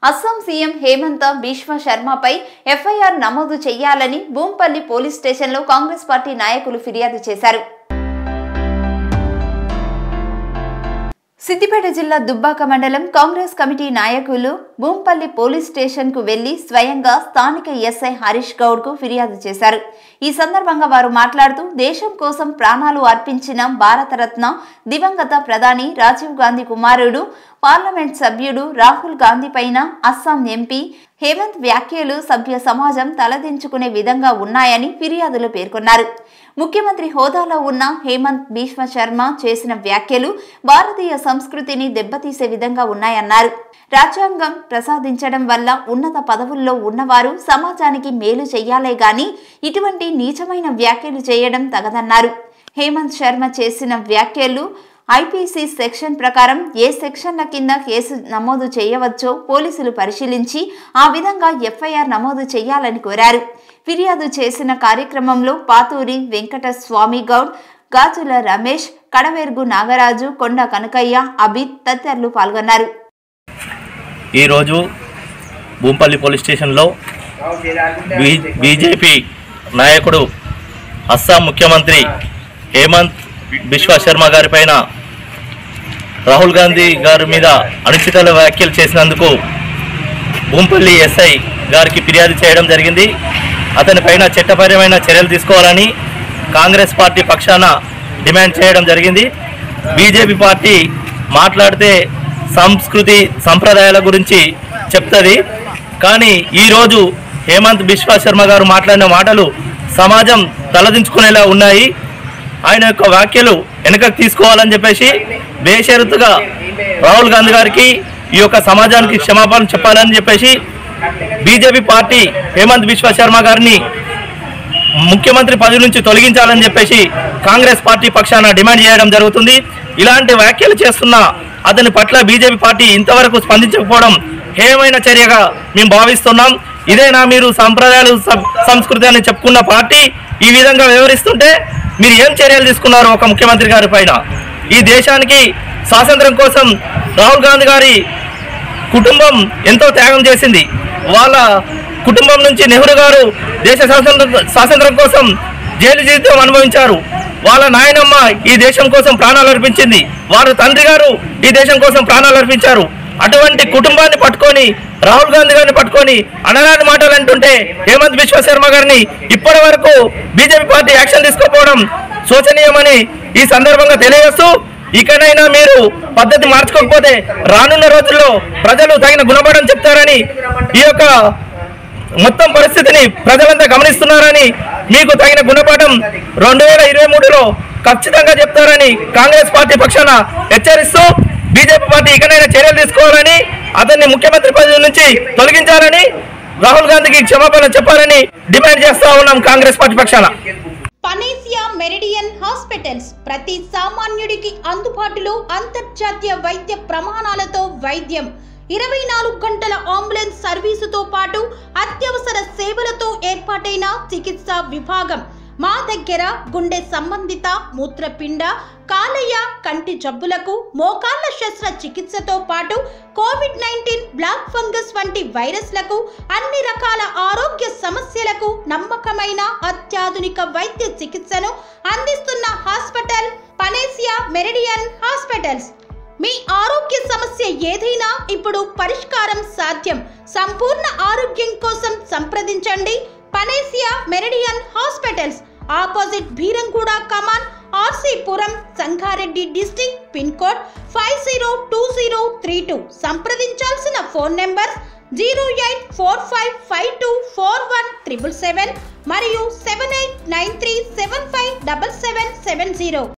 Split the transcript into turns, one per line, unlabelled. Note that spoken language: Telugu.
అస్సాం సీఎం హేమంత బిశ్వ శర్మపై ఎఫ్ఐఆర్ నమోదు చేయాలని భూంపల్లి పోలీస్ స్టేషన్లో కాంగ్రెస్ పార్టీ నాయకులు ఫిర్యాదు చేశారు సిద్దిపేట జిల్లా దుబ్బాక మండలం కాంగ్రెస్ కమిటీ నాయకులు భూంపల్లి పోలీస్ స్టేషన్ కు వెళ్లి స్వయంగా స్థానిక ఎస్ఐ హరీష్ గౌడ్ కు ఫిర్యాదు చేశారు ఈ సందర్భంగా వారు మాట్లాడుతూ దేశం కోసం ప్రాణాలు అర్పించిన భారతరత్న దివంగత ప్రధాని రాజీవ్ గాంధీ కుమారుడు పార్లమెంట్ సభ్యుడు రాహుల్ గాంధీ పైన అస్సాం ఎంపీ హేమంత్ వ్యాఖ్యలు సభ్య సమాజం తలదించుకునే విధంగా ఉన్నాయని ఫిర్యాదులో పేర్కొన్నారు ముఖ్యమంత్రి హోదాలో ఉన్న హేమంత్ భీష్మ శర్మ చేసిన వ్యాఖ్యలు భారతీయ సంస్కృతిని దెబ్బతీసే విధంగా ఉన్నాయన్నారు రాజ్యాంగం ప్రసాదించడం వల్ల ఉన్నత పదవుల్లో ఉన్నవారు సమాజానికి మేలు చెయ్యాలే గాని ఇటువంటి నీచమైన వ్యాఖ్యలు చేయడం తగదన్నారు హేమంత్ శర్మ చేసిన వ్యాఖ్యలు ఐపీసీ సెక్షన్ ప్రకారం ఏ సెక్షన్ల కింద కేసు నమోదు చేయవచ్చో పోలీసులు పరిశీలించి ఆ విధంగా ఎఫ్ఐఆర్ నమోదు చేయాలని కోరారు ఫిర్యాదు చేసిన కార్యక్రమంలో పాతూరి వెంకట స్వామి గౌడ్ గాజుల రమేష్ కడవేర్గు నాగరాజు కొండ కనకయ్య అభిత్ తదితరులు పాల్గొన్నారు
ఈరోజు భూంపల్లి పోలీస్ స్టేషన్లో బీ బీజేపీ నాయకుడు అస్సాం ముఖ్యమంత్రి హేమంత్ బిశ్వ శర్మ గారి పైన రాహుల్ గాంధీ గారి మీద అనుచిత వ్యాఖ్యలు చేసినందుకు భూంపల్లి ఎస్ఐ గారికి ఫిర్యాదు చేయడం జరిగింది అతని పైన చట్టపరమైన చర్యలు తీసుకోవాలని కాంగ్రెస్ పార్టీ పక్షాన డిమాండ్ చేయడం జరిగింది బీజేపీ పార్టీ మాట్లాడితే సంస్కృతి సంప్రదాయాల గురించి చెప్తుంది కానీ ఈరోజు హేమంత్ బిశ్వా శర్మ గారు మాట్లాడిన మాటలు సమాజం తలదించుకునేలా ఉన్నాయి ఆయన యొక్క వ్యాఖ్యలు వెనకకు తీసుకోవాలని చెప్పేసి బేషరతుగా రాహుల్ గాంధీ గారికి ఈ యొక్క సమాజానికి క్షమాపణ చెప్పాలని చెప్పేసి బీజేపీ పార్టీ హేమంత్ బిశ్వ శర్మ గారిని ముఖ్యమంత్రి పదవి నుంచి తొలగించాలని చెప్పేసి కాంగ్రెస్ పార్టీ పక్షాన డిమాండ్ చేయడం జరుగుతుంది ఇలాంటి వ్యాఖ్యలు చేస్తున్న అతని పట్ల బీజేపీ పార్టీ ఇంతవరకు స్పందించకపోవడం హేయమైన చర్యగా మేము భావిస్తున్నాం ఇదేనా మీరు సంప్రదాయాలు సం- సంస్కృతి అని చెప్పుకున్న పార్టీ ఈ విధంగా వివరిస్తుంటే మీరు ఏం చర్యలు తీసుకున్నారు ఒక ముఖ్యమంత్రి గారి పైన ఈ దేశానికి స్వాతంత్రం కోసం రాహుల్ గాంధీ గారి కుటుంబం ఎంతో త్యాగం చేసింది వాళ్ళ కుటుంబం నుంచి నెహ్రూ గారు దేశ స్వాతంత్రం స్వాతంత్రం కోసం జైలు జీవితం అనుభవించారు వాళ్ళ నాయనమ్మ ఈ దేశం కోసం ప్రాణాలు అర్పించింది వారి తండ్రి గారు ఈ దేశం కోసం ప్రాణాలు అర్పించారు అటువంటి కుటుంబాన్ని పట్టుకొని రాహుల్ గాంధీ గారిని పట్టుకొని అనరాని మాటలు అంటుంటే హేమంత్ బిశ్వ శర్మ గారిని ఇప్పటి వరకు బీజేపీ పార్టీ యాక్షన్ తీసుకోకపోవడం శోచనీయమని ఈ సందర్భంగా తెలియజేస్తూ ఇకనైనా మీరు పద్ధతి మార్చుకోకపోతే రానున్న రోజుల్లో ప్రజలు తగిన గుణపడం చెప్తారని ఈ యొక్క మొత్తం పరిస్థితిని ప్రజలంతా గమనిస్తున్నారని మీకు తగిన గుణపాఠం రెండు వేల ఇరవై మూడులో ఖచ్చితంగా చెప్తారని కాంగ్రెస్ పార్టీ పక్షాన హెచ్చరిస్తూ బీజేపీ పార్టీ ఇకనైనా చర్యలు తీసుకోవాలని అతన్ని ముఖ్యమంత్రి పదవి నుంచి తొలగించాలని రాహుల్ గాంధీకి క్షమాపణ చెప్పాలని డిమాండ్ చేస్తా ఉన్నాం కాంగ్రెస్ పార్టీ పక్షాన
పనేసియా మెరిడియన్ హాస్పిటల్స్ ప్రతి సామాన్యుడికి అందుబాటులో అంతర్జాతీయ వైద్య ప్రమాణాలతో వైద్యం ఇరవై నాలుగు గంటల అంబులెన్స్ సర్వీసుతో పాటు అత్యవసర సేవలతో ఏర్పాటైన చికిత్సా విభాగం మా దగ్గర గుండె సంబంధిత మూత్రపిండ కాలేయ కంటి జబ్బులకు మోకాళ్ల శస్త్ర చికిత్సతో పాటు కోవిడ్ నైన్టీన్ బ్లాక్ ఫంగస్ వంటి వైరస్లకు అన్ని రకాల ఆరోగ్య సమస్యలకు నమ్మకమైన అత్యాధునిక వైద్య చికిత్సను అందిస్తున్న హాస్పిటల్ పనేసియా మెరిడియన్ హాస్పిటల్స్ మీ ఆరోగ్య సమస్య ఏదైనా ఇప్పుడు పరిష్కారం సాధ్యం సంపూర్ణ ఆరోగ్యం కోసం సంప్రదించండి Panacea Meridian hospitals opposite Bheeramguda Kaman RC Puram Sangareddy district pin code five zero two zero three two సంప్రదించాల్సిన phone number zero eight four five five two four one triple seven మరియు seven eight nine three seven five double seven seven zero